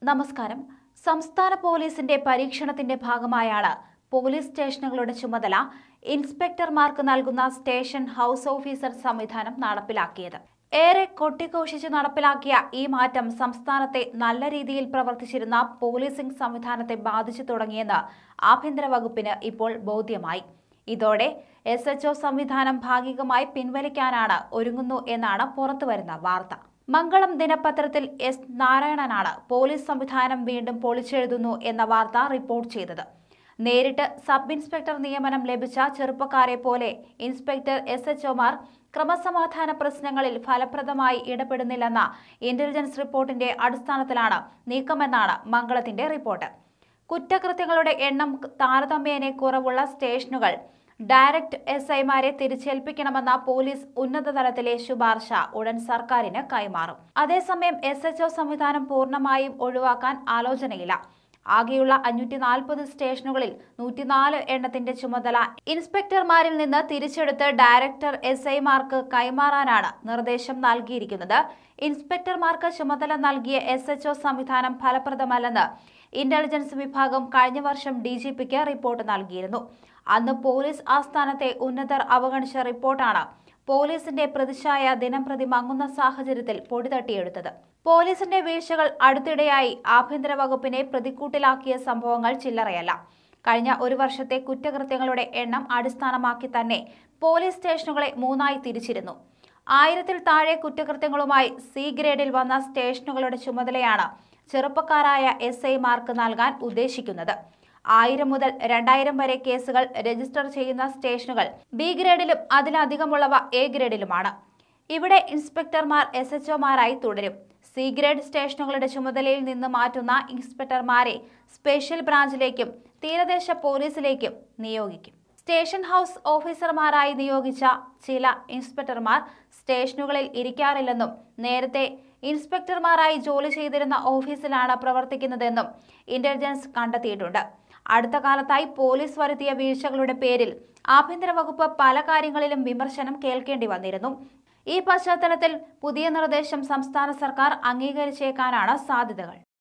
നമസ്കാരം സംസ്ഥാന പോലീസിന്റെ പരീക്ഷണത്തിന്റെ ഭാഗമായാണ് പോലീസ് സ്റ്റേഷനുകളുടെ ചുമതല ഇൻസ്പെക്ടർമാർക്ക് നൽകുന്ന സ്റ്റേഷൻ ഹൗസ് ഓഫീസർ സംവിധാനം നടപ്പിലാക്കിയത് ഏറെ കൊട്ടിഘോഷിച്ച് നടപ്പിലാക്കിയ ഈ മാറ്റം സംസ്ഥാനത്തെ നല്ല രീതിയിൽ പ്രവർത്തിച്ചിരുന്ന പോലീസിംഗ് സംവിധാനത്തെ ബാധിച്ചു തുടങ്ങിയെന്ന് ആഭ്യന്തര വകുപ്പിന് ഇപ്പോൾ ബോധ്യമായി ഇതോടെ എസ് എച്ച് സംവിധാനം ഭാഗികമായി പിൻവലിക്കാനാണ് ഒരുങ്ങുന്നു എന്നാണ് പുറത്തുവരുന്ന വാർത്ത മംഗളം ദിനപത്രത്തിൽ എസ് നാരായണനാണ് പോലീസ് സംവിധാനം വീണ്ടും പൊളിച്ചെഴുതുന്നു എന്ന വാർത്ത റിപ്പോർട്ട് ചെയ്തത് നേരിട്ട് സബ് ഇൻസ്പെക്ടർ നിയമനം ലഭിച്ച ചെറുപ്പക്കാരെ പോലെ ഇൻസ്പെക്ടർ എസ് എച്ച്ഒമാർ ക്രമസമാധാന പ്രശ്നങ്ങളിൽ ഫലപ്രദമായി ഇടപെടുന്നില്ലെന്ന ഇന്റലിജൻസ് റിപ്പോർട്ടിന്റെ അടിസ്ഥാനത്തിലാണ് നീക്കമെന്നാണ് മംഗളത്തിന്റെ റിപ്പോർട്ട് കുറ്റകൃത്യങ്ങളുടെ എണ്ണം താരതമ്യേന കുറവുള്ള സ്റ്റേഷനുകൾ ഡയറക്ട് എസ് ഐമാരെ തിരിച്ചേൽപ്പിക്കണമെന്ന പോലീസ് ഉന്നതതലത്തിലെ ശുപാർശ ഉടൻ സർക്കാരിന് കൈമാറും അതേസമയം എസ് എച്ച്ഒ സംവിധാനം പൂർണ്ണമായും ഒഴിവാക്കാൻ ആലോചനയില്ല ആകെയുള്ള അഞ്ഞൂറ്റി നാൽപ്പത് സ്റ്റേഷനുകളിൽ നൂറ്റിനാല് എണ്ണത്തിന്റെ ചുമതല ഇൻസ്പെക്ടർമാരിൽ നിന്ന് തിരിച്ചെടുത്ത് ഡയറക്ടർ എസ് ഐമാർക്ക് കൈമാറാനാണ് നിർദ്ദേശം നൽകിയിരിക്കുന്നത് ഇൻസ്പെക്ടർമാർക്ക് ചുമതല നൽകിയ എസ് എച്ച്ഒ സംവിധാനം ഫലപ്രദമല്ലെന്ന് ഇന്റലിജൻസ് വിഭാഗം കഴിഞ്ഞ വർഷം ഡി ജി പിക്ക് റിപ്പോർട്ട് നൽകിയിരുന്നു അന്ന് പോലീസ് ആസ്ഥാനത്തെ ഉന്നതർ അവഗണിച്ച റിപ്പോർട്ടാണ് പോലീസിന്റെ പ്രതിച്ഛായ ദിനംപ്രതി മങ്ങുന്ന സാഹചര്യത്തിൽ പൊടിതട്ടിയെടുത്തത് പോലീസിന്റെ വീഴ്ചകൾ അടുത്തിടെയായി ആഭ്യന്തര വകുപ്പിനെ പ്രതിക്കൂട്ടിലാക്കിയ സംഭവങ്ങൾ ചില്ലറയല്ല കഴിഞ്ഞ ഒരു വർഷത്തെ കുറ്റകൃത്യങ്ങളുടെ എണ്ണം അടിസ്ഥാനമാക്കി തന്നെ പോലീസ് സ്റ്റേഷനുകളെ മൂന്നായി തിരിച്ചിരുന്നു ആയിരത്തിൽ താഴെ കുറ്റകൃത്യങ്ങളുമായി സി ഗ്രേഡിൽ വന്ന സ്റ്റേഷനുകളുടെ ചുമതലയാണ് ചെറുപ്പക്കാരായ എസ് ഐമാർക്ക് നൽകാൻ ഉദ്ദേശിക്കുന്നത് ആയിരം മുതൽ രണ്ടായിരം വരെ കേസുകൾ രജിസ്റ്റർ ചെയ്യുന്ന സ്റ്റേഷനുകൾ ബി ഗ്രേഡിലും അതിലധികമുള്ളവ എ ഗ്രേഡിലുമാണ് ഇവിടെ ഇൻസ്പെക്ടർമാർ എസ് എച്ച്ഒമാരായി തുടരും സി ഗ്രേഡ് സ്റ്റേഷനുകളുടെ ചുമതലയിൽ നിന്ന് മാറ്റുന്ന ഇൻസ്പെക്ടർമാരെ സ്പെഷ്യൽ ബ്രാഞ്ചിലേക്കും തീരദേശ പോലീസിലേക്കും നിയോഗിക്കും സ്റ്റേഷൻ ഹൗസ് ഓഫീസർമാരായി നിയോഗിച്ച ചില ഇൻസ്പെക്ടർമാർ സ്റ്റേഷനുകളിൽ ഇരിക്കാറില്ലെന്നും നേരത്തെ ഇൻസ്പെക്ടർമാരായി ജോലി ചെയ്തിരുന്ന ഓഫീസിലാണ് പ്രവർത്തിക്കുന്നതെന്നും ഇന്റലിജൻസ് കണ്ടെത്തിയിട്ടുണ്ട് അടുത്ത കാലത്തായി പോലീസ് വരുത്തിയ വീഴ്ചകളുടെ പേരിൽ ആഭ്യന്തര വകുപ്പ് പല കാര്യങ്ങളിലും വിമർശനം കേൾക്കേണ്ടി വന്നിരുന്നു ഈ പശ്ചാത്തലത്തിൽ പുതിയ നിർദ്ദേശം സംസ്ഥാന സർക്കാർ അംഗീകരിച്ചേക്കാനാണ് സാധ്യതകൾ